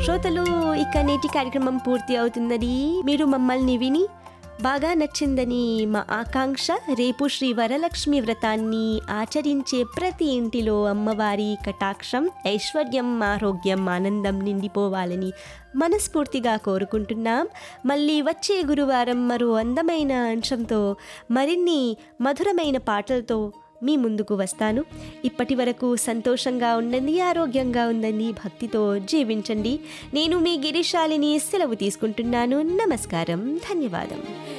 శ్రోతలు ఇక నేటి కార్యక్రమం పూర్తి అవుతున్నది మీరు మమ్మల్ని విని బాగా నచ్చిందని మా ఆకాంక్ష రేపు శ్రీ వరలక్ష్మి వ్రతాన్ని ఆచరించే ప్రతి ఇంటిలో అమ్మవారి కటాక్షం ఐశ్వర్యం ఆరోగ్యం ఆనందం నిండిపోవాలని మనస్ఫూర్తిగా కోరుకుంటున్నాం మళ్ళీ వచ్చే గురువారం మరో అందమైన అంశంతో మరిన్ని మధురమైన పాటలతో మీ ముందుకు వస్తాను ఇప్పటి వరకు సంతోషంగా ఉండండి ఆరోగ్యంగా ఉండండి భక్తితో జీవించండి నేను మీ గిరిశాలిని సెలవు తీసుకుంటున్నాను నమస్కారం ధన్యవాదం